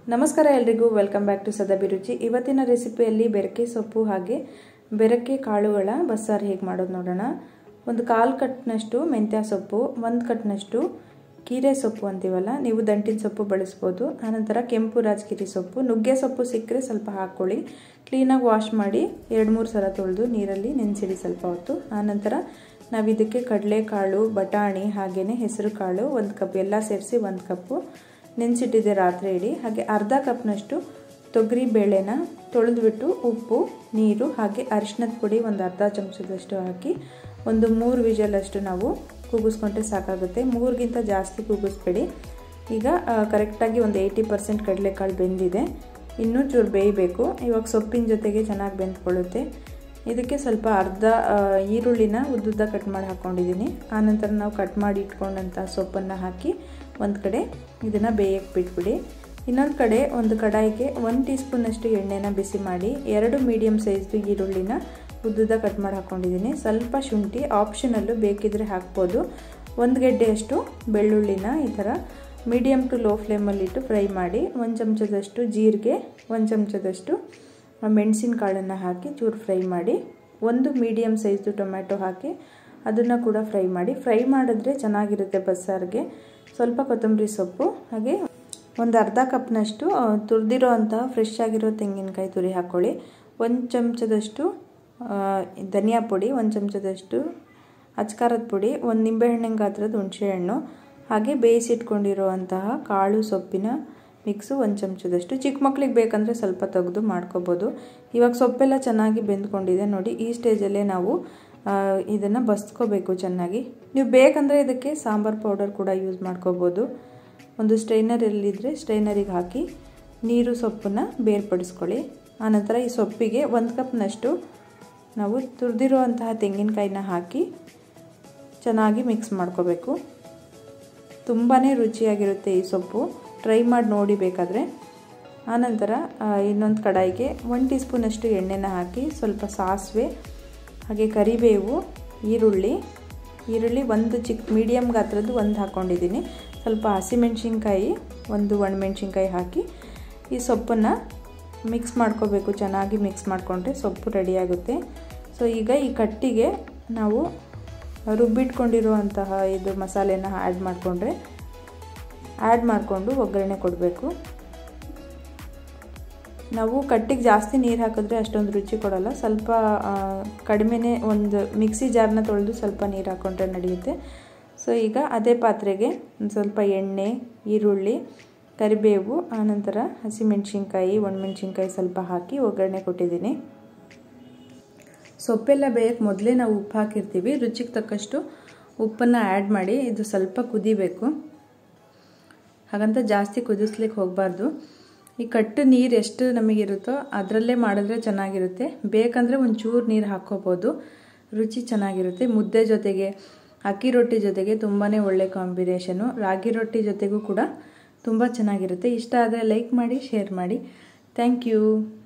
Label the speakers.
Speaker 1: ನಮಸ್ಕಾರ ಎಲ್ರಿಗೂ welcome back to ಸದಭಿರುಚಿ ಇವತ್ತಿನ ರೆಸಿಪಿಯಲ್ಲಿ ಬೆರಕೆ ಸೊಪ್ಪು ಹಾಗೆ ಬೆರಕೆ ಕಾಳುಗಳ ಬಸ್ಸಾರು ಹೇಗೆ ಮಾಡೋದು ನೋಡೋಣ ಒಂದು ಕಾಲು ಕಟ್ನಷ್ಟು ಮೆಂತ್ಯ ಸೊಪ್ಪು ಒಂದು ಕಟ್ನಷ್ಟು ಕೀರೆ ಸೊಪ್ಪು ಅಂತೀವಲ್ಲ ನೀವು ದಂಟಿನ ಸೊಪ್ಪು ಬಳಸ್ಬೋದು ಆನಂತರ ಕೆಂಪು ರಾಜಗಿರಿ ಸೊಪ್ಪು ನುಗ್ಗೆ ಸೊಪ್ಪು ಸಿಕ್ಕರೆ ಸ್ವಲ್ಪ ಹಾಕ್ಕೊಳ್ಳಿ ಕ್ಲೀನಾಗಿ ವಾಶ್ ಮಾಡಿ ಎರಡು ಮೂರು ಸಲ ತೊಳೆದು ನೀರಲ್ಲಿ ನೆನೆಸಿಡಿ ಸ್ವಲ್ಪ ಹೊತ್ತು ಆನಂತರ ನಾವು ಇದಕ್ಕೆ ಕಡಲೆಕಾಳು ಬಟಾಣಿ ಹಾಗೆಯೇ ಹೆಸರು ಕಾಳು ಒಂದು ಕಪ್ ಎಲ್ಲ ಸೇರಿಸಿ ಒಂದು ಕಪ್ಪು ನೆನೆಸಿಟ್ಟಿದ್ದೆ ರಾತ್ರಿ ಇಡೀ ಹಾಗೆ ಅರ್ಧ ಕಪ್ನಷ್ಟು ತೊಗರಿ ಬೇಳೆನ ತೊಳೆದ್ಬಿಟ್ಟು ಉಪ್ಪು ನೀರು ಹಾಗೆ ಅರಿಶಿನದ ಪುಡಿ ಒಂದು ಅರ್ಧ ಚಮಚದಷ್ಟು ಹಾಕಿ ಒಂದು ಮೂರು ವಿಜಲಷ್ಟು ನಾವು ಕೂಗಿಸ್ಕೊಂಡ್ರೆ ಸಾಕಾಗುತ್ತೆ ಮೂರಿಗಿಂತ ಜಾಸ್ತಿ ಕೂಗಿಸ್ಬೇಡಿ ಈಗ ಕರೆಕ್ಟಾಗಿ ಒಂದು ಏಯ್ಟಿ ಪರ್ಸೆಂಟ್ ಕಡಲೆಕಾಳು ಬೆಂದಿದೆ ಇನ್ನೂ ಚೂರು ಬೇಯಬೇಕು ಇವಾಗ ಸೊಪ್ಪಿನ ಜೊತೆಗೆ ಚೆನ್ನಾಗಿ ಬೆಂದ್ಕೊಳ್ಳುತ್ತೆ ಇದಕ್ಕೆ ಸ್ವಲ್ಪ ಅರ್ಧ ಈರುಳ್ಳಿನ ಉದ್ದುದ್ದ ಕಟ್ ಮಾಡಿ ಹಾಕ್ಕೊಂಡಿದ್ದೀನಿ ಆನಂತರ ನಾವು ಕಟ್ ಮಾಡಿ ಇಟ್ಕೊಂಡಂಥ ಸೊಪ್ಪನ್ನು ಹಾಕಿ ಒಂದು ಕಡೆ ಇದನ್ನು ಬೇಯಕ್ಕೆ ಬಿಟ್ಬಿಡಿ ಇನ್ನೊಂದು ಕಡೆ ಒಂದು ಕಡಾಯಿಗೆ ಒಂದು ಟೀ ಸ್ಪೂನಷ್ಟು ಎಣ್ಣೆನ ಬಿಸಿ ಮಾಡಿ ಎರಡು ಮೀಡಿಯಮ್ ಸೈಜ್ದು ಈರುಳ್ಳಿನ ಉದ್ದುದ್ದ ಕಟ್ ಮಾಡಿ ಹಾಕ್ಕೊಂಡಿದ್ದೀನಿ ಸ್ವಲ್ಪ ಶುಂಠಿ ಆಪ್ಷನಲ್ಲು ಬೇಕಿದ್ರೆ ಹಾಕ್ಬೋದು ಒಂದು ಗೆಡ್ಡೆಯಷ್ಟು ಬೆಳ್ಳುಳ್ಳಿನ ಈ ಥರ ಮೀಡಿಯಮ್ ಟು ಲೋ ಫ್ಲೇಮಲ್ಲಿಟ್ಟು ಫ್ರೈ ಮಾಡಿ ಒಂದು ಚಮಚದಷ್ಟು ಜೀರಿಗೆ ಒಂದು ಚಮಚದಷ್ಟು ಮೆಣಸಿನಕಾಳನ್ನು ಹಾಕಿ ಚೂರು ಫ್ರೈ ಮಾಡಿ ಒಂದು ಮೀಡಿಯಮ್ ಸೈಜ್ದು ಟೊಮ್ಯಾಟೊ ಹಾಕಿ ಅದನ್ನು ಕೂಡ ಫ್ರೈ ಮಾಡಿ ಫ್ರೈ ಮಾಡಿದ್ರೆ ಚೆನ್ನಾಗಿರುತ್ತೆ ಬಸ್ಸಾರಿಗೆ ಸ್ವಲ್ಪ ಕೊತ್ತಂಬರಿ ಸೊಪ್ಪು ಹಾಗೆ ಒಂದು ಅರ್ಧ ಕಪ್ನಷ್ಟು ತುರಿದಿರೋ ಅಂತಹ ಫ್ರೆಶ್ ಆಗಿರೋ ತೆಂಗಿನಕಾಯಿ ತುರಿ ಹಾಕ್ಕೊಳ್ಳಿ ಒಂದು ಚಮಚದಷ್ಟು ಧನಿಯಾ ಪುಡಿ ಒಂದು ಚಮಚದಷ್ಟು ಅಚ್ಕಾರದ ಪುಡಿ ಒಂದು ನಿಂಬೆಹಣ್ಣಿನ ಗಾತ್ರದ ಹುಣಸೆಹಣ್ಣು ಹಾಗೆ ಬೇಯಿಸಿಟ್ಕೊಂಡಿರೋ ಅಂತಹ ಕಾಳು ಸೊಪ್ಪಿನ ಮಿಕ್ಸು ಒಂದು ಚಮಚದಷ್ಟು ಚಿಕ್ಕ ಮಕ್ಳಿಗೆ ಬೇಕಂದರೆ ಸ್ವಲ್ಪ ತೆಗೆದು ಮಾಡ್ಕೋಬೋದು ಇವಾಗ ಸೊಪ್ಪೆಲ್ಲ ಚೆನ್ನಾಗಿ ಬೆಂದ್ಕೊಂಡಿದೆ ನೋಡಿ ಈ ಸ್ಟೇಜಲ್ಲೇ ನಾವು ಇದನ್ನು ಬಸ್ಕೋಬೇಕು ಚೆನ್ನಾಗಿ ನೀವು ಬೇಕಂದರೆ ಇದಕ್ಕೆ ಸಾಂಬಾರು ಪೌಡರ್ ಕೂಡ ಯೂಸ್ ಮಾಡ್ಕೋಬೋದು ಒಂದು ಸ್ಟ್ರೈನರ್ ಎಲ್ಲಿದ್ದರೆ ಸ್ಟ್ರೈನರಿಗೆ ಹಾಕಿ ನೀರು ಸೊಪ್ಪನ್ನು ಬೇರ್ಪಡಿಸ್ಕೊಳ್ಳಿ ಆನಂತರ ಈ ಸೊಪ್ಪಿಗೆ ಒಂದು ಕಪ್ನಷ್ಟು ನಾವು ತುರಿದಿರೋ ಅಂತಹ ತೆಂಗಿನಕಾಯಿನ ಹಾಕಿ ಚೆನ್ನಾಗಿ ಮಿಕ್ಸ್ ಮಾಡ್ಕೋಬೇಕು ತುಂಬಾ ರುಚಿಯಾಗಿರುತ್ತೆ ಈ ಸೊಪ್ಪು ಟ್ರೈ ಮಾಡಿ ನೋಡಿ ಬೇಕಾದರೆ ಆನಂತರ ಇನ್ನೊಂದು ಕಡಾಯಿಗೆ ಒನ್ ಟೀ ಸ್ಪೂನಷ್ಟು ಎಣ್ಣೆನ ಹಾಕಿ ಸ್ವಲ್ಪ ಸಾಸಿವೆ ಹಾಗೆ ಕರಿಬೇವು ಈರುಳ್ಳಿ ಈರುಳ್ಳಿ ಒಂದು ಚಿಕ್ಕ ಮೀಡಿಯಮ್ ಗಾತ್ರದ್ದು ಒಂದು ಹಾಕ್ಕೊಂಡಿದ್ದೀನಿ ಸ್ವಲ್ಪ ಹಸಿಮೆಣ್ಸಿನ್ಕಾಯಿ ಒಂದು ಒಣಮೆಣ್ಸಿನ್ಕಾಯಿ ಹಾಕಿ ಈ ಸೊಪ್ಪನ್ನು ಮಿಕ್ಸ್ ಮಾಡ್ಕೋಬೇಕು ಚೆನ್ನಾಗಿ ಮಿಕ್ಸ್ ಮಾಡಿಕೊಂಡ್ರೆ ಸೊಪ್ಪು ರೆಡಿಯಾಗುತ್ತೆ ಸೊ ಈಗ ಈ ಕಟ್ಟಿಗೆ ನಾವು ರುಬ್ಬಿಟ್ಕೊಂಡಿರುವಂತಹ ಇದು ಮಸಾಲೆನ ಆ್ಯಡ್ ಮಾಡಿಕೊಂಡ್ರೆ ಆ್ಯಡ್ ಮಾಡಿಕೊಂಡು ಒಗ್ಗರಣೆ ಕೊಡಬೇಕು ನಾವು ಕಟ್ಟಿಗೆ ಜಾಸ್ತಿ ನೀರು ಹಾಕಿದ್ರೆ ಅಷ್ಟೊಂದು ರುಚಿ ಕೊಡೋಲ್ಲ ಸ್ವಲ್ಪ ಕಡಿಮೆನೇ ಒಂದು ಮಿಕ್ಸಿ ಜಾರ್ನ ತೊಳೆದು ಸ್ವಲ್ಪ ನೀರು ಹಾಕ್ಕೊಂಡ್ರೆ ನಡೆಯುತ್ತೆ ಸೊ ಈಗ ಅದೇ ಪಾತ್ರೆಗೆ ಒಂದು ಸ್ವಲ್ಪ ಎಣ್ಣೆ ಈರುಳ್ಳಿ ಕರಿಬೇವು ಆನಂತರ ಹಸಿಮೆಣ್ಸಿನ್ಕಾಯಿ ಒಣಮೆಣ್ಸಿನ್ಕಾಯಿ ಸ್ವಲ್ಪ ಹಾಕಿ ಒಗ್ಗರಣೆ ಕೊಟ್ಟಿದ್ದೀನಿ ಸೊಪ್ಪೆಲ್ಲ ಬೇಯಕ್ಕೆ ಮೊದಲೇ ನಾವು ಉಪ್ಪು ಹಾಕಿರ್ತೀವಿ ರುಚಿಗೆ ತಕ್ಕಷ್ಟು ಉಪ್ಪನ್ನು ಆ್ಯಡ್ ಮಾಡಿ ಇದು ಸ್ವಲ್ಪ ಕುದಿಬೇಕು ಹಾಗಂತ ಜಾಸ್ತಿ ಕುದಿಸ್ಲಿಕ್ಕೆ ಹೋಗಬಾರ್ದು ಈ ಕಟ್ಟು ನೀರು ಎಷ್ಟು ನಮಗಿರುತ್ತೋ ಅದರಲ್ಲೇ ಮಾಡಿದ್ರೆ ಚೆನ್ನಾಗಿರುತ್ತೆ ಬೇಕಂದರೆ ಒಂಚೂರು ನೀರು ಹಾಕ್ಕೋಬೋದು ರುಚಿ ಚೆನ್ನಾಗಿರುತ್ತೆ ಮುದ್ದೆ ಜೊತೆಗೆ ಅಕ್ಕಿ ರೊಟ್ಟಿ ಜೊತೆಗೆ ತುಂಬಾ ಒಳ್ಳೆ ಕಾಂಬಿನೇಷನು ರಾಗಿ ರೊಟ್ಟಿ ಜೊತೆಗೂ ಕೂಡ ತುಂಬ ಚೆನ್ನಾಗಿರುತ್ತೆ ಇಷ್ಟ ಆದರೆ ಲೈಕ್ ಮಾಡಿ ಶೇರ್ ಮಾಡಿ ಥ್ಯಾಂಕ್ ಯು